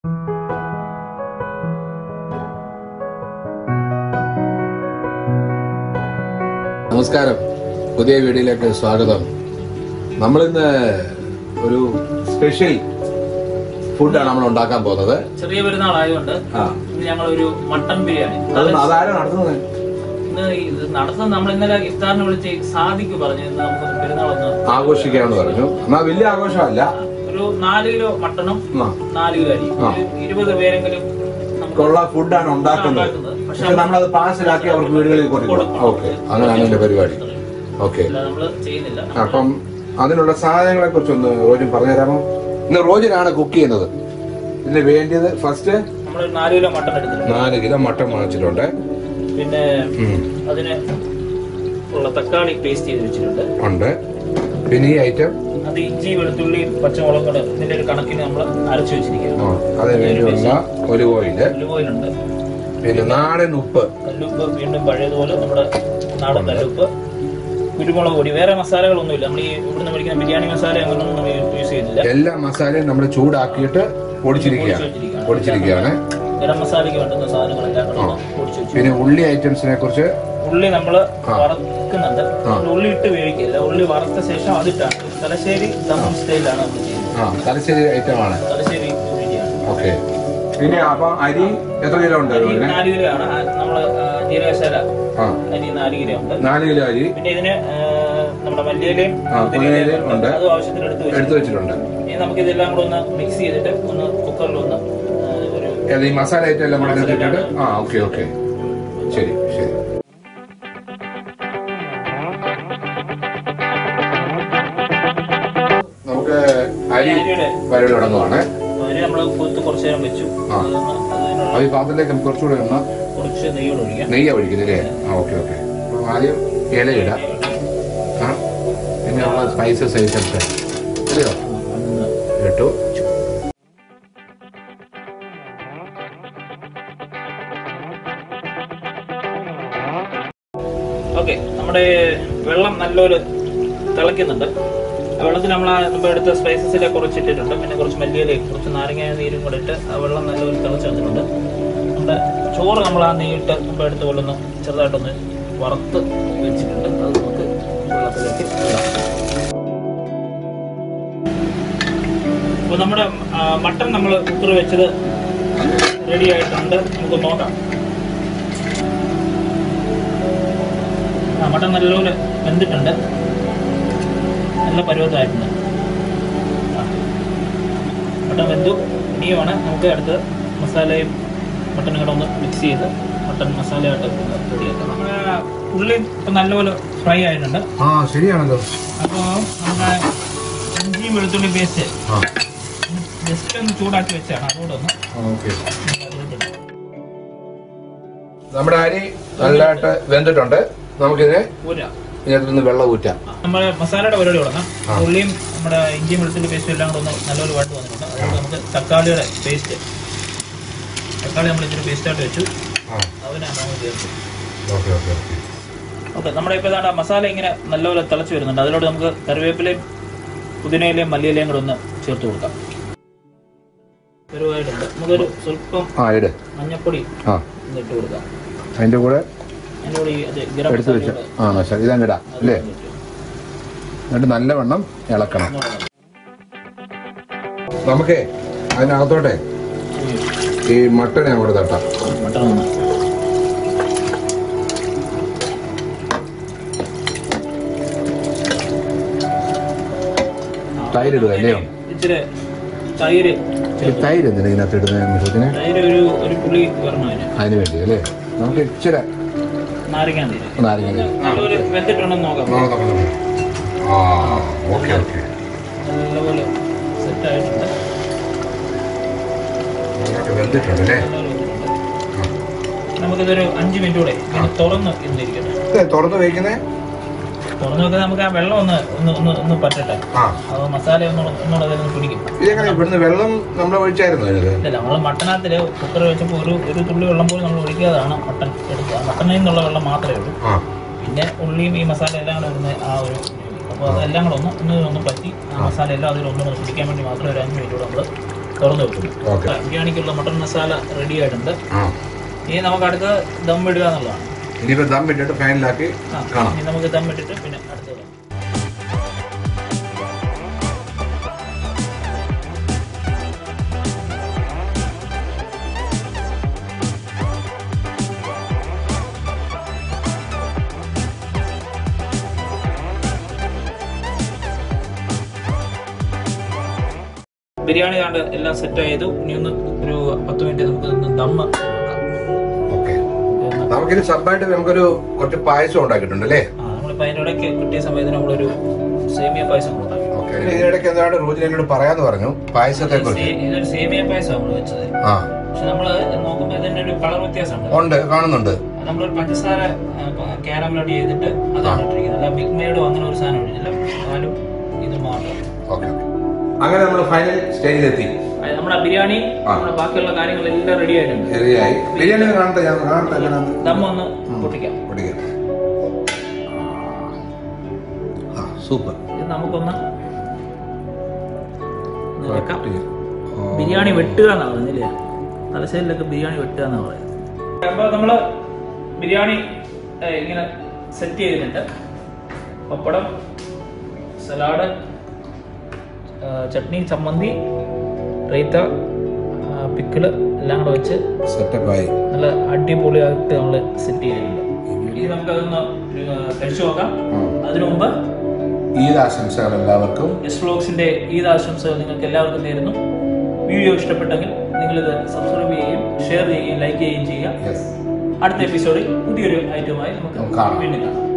നമസ്കാരം പുതിയ വീഡിയോയിലേക്ക് സ്വാഗതം നമ്മളിന്ന് ഒരു സ്പെഷ്യൽ ഫുഡാണ് നമ്മൾ ഉണ്ടാക്കാൻ പോകുന്നത് ചെറിയ പെരുന്നാളായതുകൊണ്ട് ആ ഇന്ന് ഞങ്ങൾ ഒരു മട്ടൻ ബിരിയാണി അത് അതാരും നടത്തുന്നത് ഇന്ന് ഇത് നടത്തുന്നത് നമ്മൾ ഇന്നലെ ഇഫ്താറിനെ വിളിച്ച് സാദിക്ക് പറഞ്ഞു ഇന്ന് നമുക്ക് പെരുന്നാളൊന്ന് ആഘോഷിക്കാമെന്ന് പറഞ്ഞു എന്നാ വലിയ ആഘോഷമല്ല ഒരു നാല് കിലോ മട്ടണും ആ, നാല് കിലോ അരി ആ. ഒരു ഇരുപത് പേരെങ്കിലും നമുക്ക് ഉള്ള ഫുഡാണ് ഉണ്ടാക്കുന്നത് ഉണ്ടാക്കുന്നത്. പക്ഷെ പക്ഷെ നമ്മളത് പാഴ്സലാക്കി അവർക്ക് വീടുകളിൽ കൊടുക്കും കൊടുക്കും. ഓക്കെ അങ്ങനെയാണ് എന്റെ പരിപാടി ഓക്കെ അല്ല നമ്മള് ചെയ്യുന്നില്ല അപ്പം അതിനുള്ള സാധനങ്ങളെ കുറിച്ചൊന്ന് റോജൻ പറഞ്ഞുതരാമോ ഇന്ന് റോജനാണ് കുക്ക് ചെയ്യുന്നത് ഇതിന് വേണ്ടിയത് ഫസ്റ്റ് നമ്മൾ നാല് കിലോ മട്ടൺ എടുത്തിട്ടുണ്ട് നാല് കിലോ മട്ടൺ വാങ്ങിച്ചിട്ടുണ്ട് പിന്നെ ഉം, അതിന് ഉള്ള തക്കാളി പേസ്റ്റ് ചെയ്ത് വെച്ചിട്ടുണ്ട് ഉണ്ട് പിന്നെ ഈ ഐറ്റം അത് ഇഞ്ചി വെളുത്തുള്ളി പച്ചമുളക് കൂടെ ഇതിന്റെ ഒരു കണക്കിന് നമ്മൾ അരച്ചു വെച്ചിരിക്കുകയാണ് ആ, അതിന് വേണ്ടിയുള്ള ഒലിവ് ഓയില് ഒലിവ് ഓയിലുണ്ട് പിന്നെ നാടൻ ഉപ്പ് കല്ലുപ്പ് വീണ്ടും പഴയതുപോലെ നമ്മുടെ നാടൻ കല്ലുപ്പ് കുരുമുളക് പൊടി വേറെ മസാലകളൊന്നുമില്ല നമ്മൾ ഈ ഇവിടുന്ന് മേടിക്കുന്ന ബിരിയാണി മസാല അങ്ങനെയൊന്നും യൂസ് ചെയ്യുന്നില്ല എല്ലാ മസാലയും നമ്മൾ ചൂടാക്കിയിട്ട് പൊടിച്ചിരിക്കുകയാണ് പൊടിച്ചിരിക്കുകയാണ് ഗരം മസാലയ്ക്ക് വേണ്ടുന്ന സാധനങ്ങളെല്ലാം കൂടെ ഒന്ന് പൊടിച്ച് വെച്ചു പിന്നെ ഉള്ളി ഐറ്റംസിനെ കുറിച്ച് ഉള്ളി നമ്മൾ വറക്കുന്നുണ്ട് നമ്മൾ ഉള്ളി ഇട്ട് വേവിക്കില്ല ഉള്ളി വറുത്ത ശേഷം അതിട്ടാണ് തലശ്ശേരി ദമൻ സ്റ്റൈലാണ് നമ്മൾ ചെയ്യുന്നത് ആ തലശ്ശേരി ഐറ്റം ആണ് തലശ്ശേരി ബിരിയാണി ഓക്കെ പിന്നെ അപ്പൊ അരി എത്ര കിലോ ഉണ്ട് അരി ഇതിന് നാല് കിലോ ആണ് നമ്മൾ ജീരകശാല ആ അരി നാല് കിലോ ഉണ്ട് നാല് കിലോ അരി പിന്നെ ഇതിന് ആ, നമ്മുടെ മല്ലിയിലയും ആ, പുതിനയിലയും ഉണ്ട്. അതും ആവശ്യത്തിന് എടുത്ത് വെച്ചു എടുത്തു വെച്ചിട്ടുണ്ട് ഇനി നമുക്ക് ഇതെല്ലാം കൂടെ ഒന്ന് മിക്സ് ചെയ്തിട്ട് ഒന്ന് കുക്കറിൽ ഒന്ന് ആ, ഒരു ഏത് ഈ മസാല ഐറ്റം എല്ലാം കൂടെ ഇട്ടിട്ട് ആ ഓക്കെ ഓക്കെ ശരി ശരി നമുക്ക് അരി അരിയുടെ പരിപാടി തുടങ്ങുവാണ് അരി നമ്മൾ കുത്ത് കുറച്ച് നേരം വെച്ചു ആ. അതൊന്ന് അതിനുള്ള അപ്പൊ ഈ പാത്രത്തിലേക്ക് നമുക്ക് കുറച്ചുകൂടെ ഒന്ന് കുറച്ച് നെയ്യോട് ഒഴിക്കാം നെയ്യാ ഒഴിക്കുന്നില്ലേ ആ ഓക്കെ ഓക്കെ അപ്പൊ ആദ്യം ഇലയിടാം ആ പിന്നെ ഉള്ള സ്പൈസസ് ഐറ്റംസ് അറിയോ ഒന്ന് ഇട്ടു ഓക്കെ നമ്മുടെ വെള്ളം നല്ലൊരു തിളയ്ക്കുന്നുണ്ട് ആ വെള്ളത്തിൽ നമ്മൾ ആ മുമ്പ് എടുത്ത സ്പൈസസിലെ കുറച്ച് ഇട്ടിട്ടുണ്ട് പിന്നെ കുറച്ച് മല്ലിയിലേക്ക് കുറച്ച് നാരങ്ങ നീരും കൂടെ ഇട്ട് ആ വെള്ളം നല്ലൊരു തിളച്ച് വന്നിട്ടുണ്ട് നമ്മുടെ ചോറ് നമ്മൾ ആ നെയ്യിട്ട് മുമ്പ് എടുത്ത പോലെ ഒന്ന് ചെറുതായിട്ടൊന്ന് വറുത്ത് വെച്ചിട്ടുണ്ട് അത് നമുക്ക് വെള്ളത്തിലേക്ക് ഇടാം അപ്പോൾ നമ്മുടെ ആ, മട്ടൺ നമ്മൾ കുക്കർ വെച്ചത് റെഡി ആയിട്ടുണ്ട് നമുക്ക് നോക്കാം ആ മട്ടൺ നല്ലപോലെ വെന്തിട്ടുണ്ട് നല്ല പരുവത്തായിട്ടുണ്ട് ആ. മട്ടൺ വെന്തു ഇനിയുമാണ് നമുക്ക് അടുത്ത് മസാലയും മട്ടനും കൂടെ ഒന്ന് മിക്സ് ചെയ്ത് മട്ടൺ മസാലയായിട്ട് ഒന്ന് റെഡിയാക്കാം നമ്മുടെ ഉള്ളി ഇപ്പം നല്ലപോലെ ഫ്രൈ ആയിട്ടുണ്ട് ആ ശരിയാണല്ലോ അപ്പോൾ നമ്മുടെ ഇഞ്ചി വെളുത്തുള്ളി പേസ്റ്റ് ആ ജസ്റ്റ് ഒന്ന് ചൂടാക്കി വെച്ചാണ് അതുകൂടെ ഒന്ന് ഓക്കെ നമ്മുടെ അരി നല്ലതായിട്ട് വെന്തിട്ടുണ്ട് നമുക്കിതിനെ ഊരാം ഇതിനകത്ത് നിന്ന് വെള്ളം ഊറ്റാം നമ്മുടെ മസാലയുടെ പരിപാടി തുടങ്ങാം ആ. ഉള്ളിയും നമ്മുടെ ഇഞ്ചിയും വെളുത്തുള്ളി പേസ്റ്റും എല്ലാം കൂടെ ഒന്ന് നല്ലൊരു വാട്ട് വന്നിട്ടുണ്ട് അതുകൊണ്ട് നമുക്ക് തക്കാളിയുടെ പേസ്റ്റ് തക്കാളി നമ്മൾ ഇച്ചിരി പേസ്റ്റായിട്ട് വെച്ചു ആ അതിനാണ് നമ്മൾ ചേർത്ത് ഓക്കെ ഓക്കെ ഓക്കെ ഓക്കെ നമ്മുടെ ഇപ്പോൾ ഇതാണ് മസാല ഇങ്ങനെ നല്ലപോലെ തിളച്ച് വരുന്നുണ്ട് അതിലോട്ട് നമുക്ക് കറിവേപ്പിലയും പുതിനയിലയും മല്ലിയിലയും കൂടെ ഒന്ന് ചേർത്ത് കൊടുക്കാം ചെറുതായിട്ടുണ്ട് നമുക്കൊരു സ്വല്പം ആ ഇട് മഞ്ഞപ്പൊടി ആ ഒന്ന് ഇട്ട് കൊടുക്കാം അതിന്റെ കൂടെ അതിൻ്റെ കൂടെ ഈ അത് ഗരം എടുത്തു വെച്ച മസാലയുടെ ആ ശരി ഇതങ്ങ് ഇടാം അല്ലേ ഒന്ന് ഇട്ട്. എന്നിട്ട് നല്ലവണ്ണം ഇളക്കണം ഒന്നുകൂടെ നമുക്കേ അതിനകത്തോട്ടെ ഒന്ന് ഈ മട്ടനെ അങ്ങോട്ട് തട്ടാം മട്ടൺ ഒന്ന് തൈര് ഇടുക അല്ലയോ ഇച്ചിരി തൈര് ഈ തൈര് എന്തിനാ ഇതിനകത്ത് ഇടുന്ന മിഷത്തിന് തൈര് ഒരു ഒരു പുളി വരണം അതിന് അതിന് വേണ്ടി അല്ലേ നമുക്ക് ഇച്ചിരി നാരങ്ങാ നീര് നാരങ്ങ നീര്. ആ, നല്ലപോലെ വെന്തിട്ടുണ്ടെന്ന് നോക്കാം നോക്കാം, നോക്കാം, നോക്കാം. ആ ഓക്കെ ഓക്കെ നല്ലപോലെ സെറ്റ് ആയിട്ടുണ്ട് നന്നായിട്ട് വെന്തിട്ടുണ്ട് അല്ലേ നല്ലപോലെ വെന്തിട്ടുണ്ട്. നമുക്കിതൊരു അഞ്ച് മിനിറ്റ് കൂടെ ഇങ്ങനെ തുറന്ന് ഇന്നിരിക്കട്ടെ ഇത് തുറന്ന് വയ്ക്കുന്നേ തുറന്ന് വെക്കാൻ നമുക്ക് ആ വെള്ളം ഒന്ന് ഒന്ന് ഒന്ന് ഒന്ന് പറ്റട്ടെ ആ അത് മസാല ഒന്നുകൂടെ ഒന്നുകൂടെ അതിലൊന്ന് പിടിക്കും ഇതെങ്ങനെ ഇവിടുന്ന് വെള്ളം നമ്മൾ ഒഴിച്ചായിരുന്നു അതിനത് ഇല്ല നമ്മൾ മട്ടനകത്തില് കുക്കർ വെച്ചപ്പോൾ ഒരു ഒരു തുള്ളി വെള്ളം പോലും നമ്മൾ ഒഴിക്കാതാണ് മട്ടൻ എടുക്കുക മട്ടനിൽ നിന്നുള്ള വെള്ളം മാത്രമേ ഉള്ളൂ ആ പിന്നെ ഉള്ളിയും ഈ മസാല എല്ലാം കൂടെ ഇടുന്ന ആ ഒരു അപ്പോൾ അതെല്ലാം കൂടെ ഒന്ന് ഒന്ന് ഒന്ന് പറ്റി ആ മസാല എല്ലാം അതിൽ ഒന്നും പിടിക്കാൻ വേണ്ടി മാത്രം ഒരു അഞ്ച് മിനിറ്റ് കൂടെ നമ്മൾ തുറന്നു വെക്കുന്നു ഓക്കെ ബിരിയാണിക്കുള്ള മട്ടൺ മസാല റെഡി ആയിട്ടുണ്ട് ആ ഇനി നമുക്ക് അടുത്ത് ദം ഇടുക എന്നുള്ളതാണ് ഇനിയിപ്പോൾ ദം ഇട്ടിട്ട് ഫാനിലാക്കി ആ, കാണാം ഇനി നമുക്ക് ദം ഇട്ടിട്ട് പിന്നെ അടുത്തത് ബിരിയാണി കണ്ട് എല്ലാം സെറ്റ് ചെയ്തു ഇനി ഒന്ന് ഒരു പത്ത് മിനിറ്റ് നമുക്ക് ഒന്ന് ദമ്മ് വെക്കാം. ഓക്കെ ഒന്ന് നമുക്കിനി സബ്ബായിട്ട് നമുക്കൊരു കുറച്ച് പായസം ഉണ്ടാക്കിയിട്ടുണ്ട് അല്ലേ ആ നമ്മളിപ്പോൾ അതിൻ്റെ ഇടയ്ക്ക് കിട്ടിയ സമയത്ത് നമ്മളൊരു സേമിയ പായസം ഉണ്ടാക്കി ഓക്കെ ഇതിനിടയ്ക്ക് എന്താണ് റൂജിന് എന്നോട് പറയാന്ന് പറഞ്ഞു പായസത്തെ കുറിച്ച് സേ- ഇതൊരു സേമിയ പായസം നമ്മൾ വെച്ചത് ആ പക്ഷെ നമ്മള് നോക്കുമ്പോൾ ഇതിന്റെ ഒരു കളർ വ്യത്യാസമുണ്ട് ഉണ്ട് കാണുന്നുണ്ട് അത് നമ്മളൊരു പഞ്ചസാര ക്യാരമലഡ് ചെയ്തിട്ട് അതാണ് ഇട്ടിരിക്കുന്നത് അല്ല മിൽക്ക് മെയ്ഡോ അങ്ങനെ ഒരു സാധനം ഇല്ല പാലും ഇത് മാത്രം ഓക്കെ അങ്ങനെ നമ്മൾ ഫൈനൽ സ്റ്റേജിലെത്തി അത് നമ്മുടെ ബിരിയാണി ആ. നമ്മുടെ ബാക്കിയുള്ള കാര്യങ്ങളെല്ലാം റെഡി ആയിട്ടുണ്ട് ശരിയായി ബിരിയാണി ഒന്ന് കാണട്ടെ ഞാൻ കാണട്ടെ എങ്ങനെയാന്ന്. ദമ്മ ഒന്ന് പൊട്ടിക്കാം പൊടിക്കാം ആ സൂപ്പർ ഇത് നമുക്കൊന്ന് ഒന്ന് വെക്കാം ബിരിയാണി വെട്ടുക എന്നാണ് പറഞ്ഞില്ലേ തലശ്ശേരിയിലൊക്കെ ബിരിയാണി വെട്ടുക എന്നാണ് പറയുന്നത് അപ്പോൾ നമ്മൾ ബിരിയാണി ഏ, ഇങ്ങനെ സെറ്റ് ചെയ്തിട്ടുണ്ട് പപ്പടം സലാഡ് ആ, ചട്നി ചമ്മന്തി റൈത്ത ആ, പിക്കിള് എല്ലാം കൂടെ വെച്ച് സെറ്റപ്പായി നല്ല അടിപൊളിയായിട്ട് നമ്മൾ സെറ്റ് ചെയ്തിട്ടുണ്ട് ഇനി നമുക്കതൊന്ന് ആ, കഴിച്ചു നോക്കാം അതിനു മുമ്പ് ഈദ് ആശംസകൾ എല്ലാവർക്കും എസ് വ്ലോഗ്സിന്റെ ഈദ് ആശംസകൾ നിങ്ങൾക്ക് എല്ലാവർക്കും നേരുന്നു വീഡിയോ ഇഷ്ടപ്പെട്ടെങ്കിൽ നിങ്ങളിത് സബ്സ്ക്രൈബ് ചെയ്യുകയും ഷെയർ ചെയ്യുകയും ലൈക്ക് ചെയ്യുകയും ചെയ്യുക യെസ് അടുത്ത എപ്പിസോഡിൽ പുതിയൊരു ഐറ്റവുമായി നമുക്ക് കാണാം. വീണ്ടും കാണാം